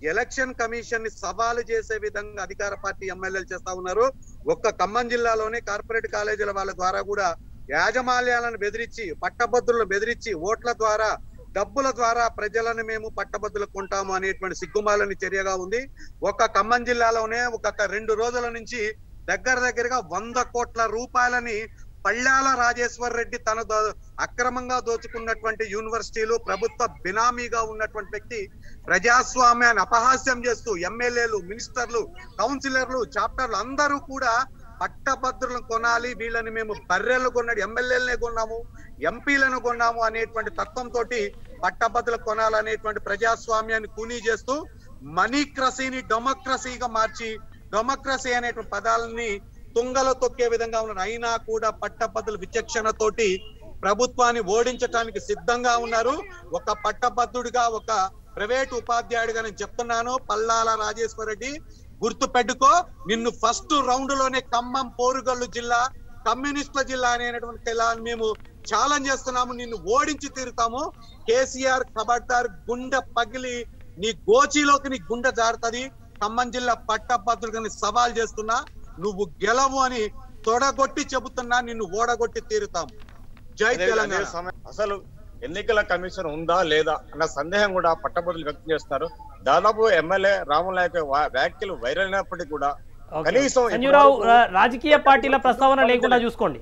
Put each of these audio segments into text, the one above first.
Election commission ని సవాలు చేసే విధంగా అధికార పార్టీ ఎమ్మెల్యేలు చేస్తా ఉన్నారు ఒక్క ఖమ్మం జిల్లాలోనే కార్పొరేట్ కాలేజీల వాళ్ళ ద్వారా కూడా యాజమాన్యాలను బెదిరించి పట్టభద్రులను బెదిరించి ఓట్ల ద్వారా డబ్బుల ద్వారా ప్రజలను మేము పట్టభద్రులు కొంటాము అనేటువంటి సిగ్గుమాలని చర్యగా ఉంది ఒక ఖమ్మం జిల్లాలోనే ఒక రెండు రోజుల నుంచి దగ్గర దగ్గరగా వంద కోట్ల రూపాయలని పళ్ళాల రాజేశ్వర్ రెడ్డి తన దో- అక్రమంగా దోచుకున్నటువంటి యూనివర్సిటీలు ప్రభుత్వ బినామీగా ఉన్నటువంటి వ్యక్తి ప్రజాస్వామ్యాన్ని అపహాస్యం చేస్తూ ఎమ్మెల్యేలు మినిస్టర్లు కౌన్సిలర్లు చాప్టర్లు అందరూ కూడా పట్టభద్రులను కొనాలి వీళ్ళని మేము బర్రెలు కొన్నాడు ఎమ్మెల్యేలనే కొన్నాము ఎంపీలను కొన్నాము అనేటువంటి తత్వంతో పట్టభద్రులు కొనాలనేటువంటి ప్రజాస్వామ్యాన్ని కూనీ చేస్తూ మనీక్రసీని డెమోక్రసీగా మార్చి డెమోక్రసీ అనేటువంటి పదాలని తుంగలో తొక్కే విధంగా ఉన్నారు అయినా కూడా పట్టభద్రుల విచక్షణతోటి ప్రభుత్వాన్ని ఓడించడానికి సిద్ధంగా ఉన్నారు ఒక పట్టభద్రుడిగా ఒక ప్రైవేట్ ఉపాధ్యాయుడిగా నేను చెప్తున్నాను పల్లాల రాజేశ్వర రెడ్డి గుర్తు పెట్టుకో నిన్ను ఫస్ట్ రౌండ్ లోనే ఖమ్మం పోరుగల్లు జిల్లా కమ్యూనిస్టుల జిల్లా అనేటువంటి ఇలా మేము ఛాలెంజ్ చేస్తున్నాము నిన్ను ఓడించి తీరుతాము కేసీఆర్ ఖబర్దార్ గుండె పగిలి నీ గోచిలోకి నీ గుండె జారుతది ఖమ్మం జిల్లా పట్టభద్రుడిని సవాల్ చేస్తున్నా నువ్వు గెలవు అని తొడగొట్టి చెబుతున్నా నిన్ను ఓడగొట్టి తీరుతాం జై అదే- అదే తెలంగాణ సమయం- అసలు ఎన్నికల కమిషన్ ఉందా లేదా అన్న సందేహం కూడా పట్టభద్రులు వ్యక్తం చేస్తున్నారు దాదాపు ఎమ్మెల్యే రామునాయక్ వా- వ్యాఖ్యలు వైరల్ అయినప్పటికీ కూడా ఓకే. కనీసం సంజీవరావు ఇప్పటివరకు రా- రాజకీయ పార్టీల ప్రస్తావన లేకుండా చూసుకోండి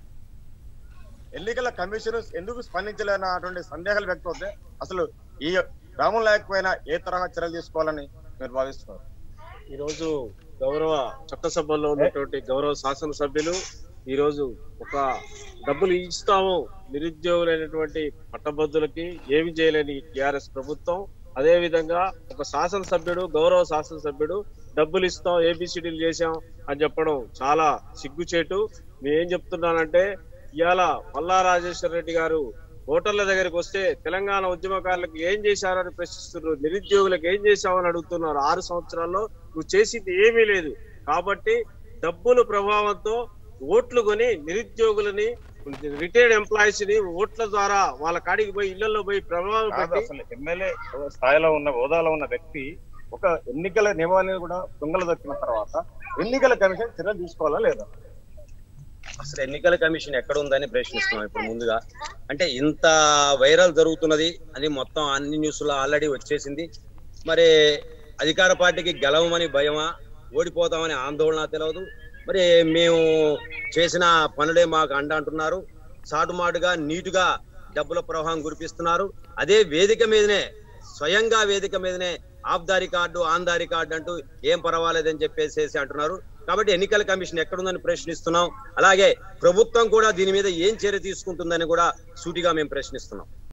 ఎన్నికల కమిషన్ ఎందుకు స్పందించలేనటువంటి సందేహాలు వ్యక్తం అవుతాయి అసలు ఈ రాముల నాయక్ పైన ఏ తరహా చర్యలు తీసుకోవాలని మీరు భావిస్తున్నారు ఈరోజు గౌరవ చట్టసభలో ఉన్నటువంటి గౌరవ శాసనసభ్యులు ఈరోజు ఒక డబ్బులు ఇస్తాము నిరుద్యోగులైనటువంటి పట్టభద్రులకి ఏమి చేయలేని టిఆర్ఎస్ ప్రభుత్వం అదే విధంగా ఒక శాసనసభ్యుడు గౌరవ శాసనసభ్యుడు డబ్బులు ఇస్తాం ఏబిసిడీలు చేశాం అని చెప్పడం చాలా సిగ్గుచేటు నేనేం చెప్తున్నానంటే ఇవాళ పల్లా రాజేశ్వర రెడ్డి గారు ఓటర్ల దగ్గరికి వస్తే తెలంగాణ ఉద్యమకారులకు ఏం చేశారని ప్రశ్నిస్తున్నారు నిరుద్యోగులకు ఏం చేశామని అడుగుతున్నారు ఆరు సంవత్సరాల్లో నువ్వు చేసింది ఏమీ లేదు కాబట్టి డబ్బుల ప్రభావంతో ఓట్లు కొని నిరుద్యోగులని రిటైర్డ్ ఎంప్లాయీస్ ని ఓట్ల ద్వారా వాళ్ళ కాడికి పోయి ఇళ్లలో పోయి ప్రభావం కాదు పెట్టి అసలు ఎమ్మెల్యే స్థాయిలో ఉన్న హోదాలో ఉన్న వ్యక్తి ఒక ఎన్నికల నియమాలను కూడా దొంగలు దొక్కిన తర్వాత ఎన్నికల కమిషన్ చర్యలు తీసుకోవాలా లేదా అసలు ఎన్నికల కమిషన్ ఎక్కడ ఉందని ప్రశ్నిస్తున్నాం ఇప్పుడు ముందుగా అంటే ఇంత వైరల్ జరుగుతున్నది అది మొత్తం అన్ని న్యూస్ లో ఆల్రెడీ వచ్చేసింది మరి అధికార పార్టీకి గెలవమని భయమా ఓడిపోతామని ఆందోళన తెలియదు మరి మేము చేసిన పనులే మాకు అండ అంటున్నారు సాటుమాటుగా నీటుగా డబ్బుల ప్రవాహం కురిపిస్తున్నారు అదే వేదిక మీదనే స్వయంగా వేదిక మీదనే off the record on the record అంటూ ఏం పర్వాలేదని చెప్పేసి అంటున్నారు కాబట్టి ఎన్నికల కమిషన్ ఎక్కడుందని ప్రశ్నిస్తున్నాం అలాగే ప్రభుత్వం కూడా దీని మీద ఏం చర్య తీసుకుంటుందని కూడా సూటిగా మేము ప్రశ్నిస్తున్నాం